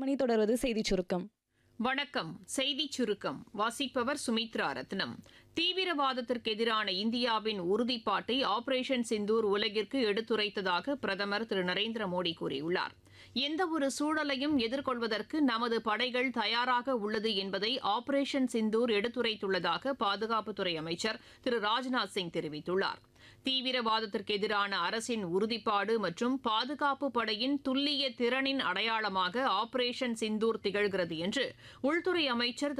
மணி தொடர்வது செய்திச் சுருக்கம் வணக்கம் செய்திச் சுருக்கம் வாசிப்பவர் சுமித்ரா ரத்னம் தீவிரவாதத்திற்கு எதிரான இந்தியாவின் உறுதிப்பாட்டை ஆபரேஷன் சிந்தூர் உலகிற்கு எடுத்துரைத்ததாக பிரதமர் திரு நரேந்திர மோடி கூறியுள்ளார் எந்தவொரு சூழலையும் எதிர்கொள்வதற்கு நமது படைகள் தயாராக உள்ளது என்பதை ஆபரேஷன் சிந்தூர் எடுத்துரைத்துள்ளதாக பாதுகாப்புத்துறை அமைச்சர் திரு ராஜ்நாத் சிங் தெரிவித்துள்ளார் தீவிரவாதத்திற்கு எதிரான அரசின் உறுதிப்பாடு மற்றும் பாதுகாப்பு படையின் துல்லிய திறனின் அடையாளமாக ஆபரேஷன் சிந்தூர் திகழ்கிறது என்று உள்துறை அமைச்சர் திரு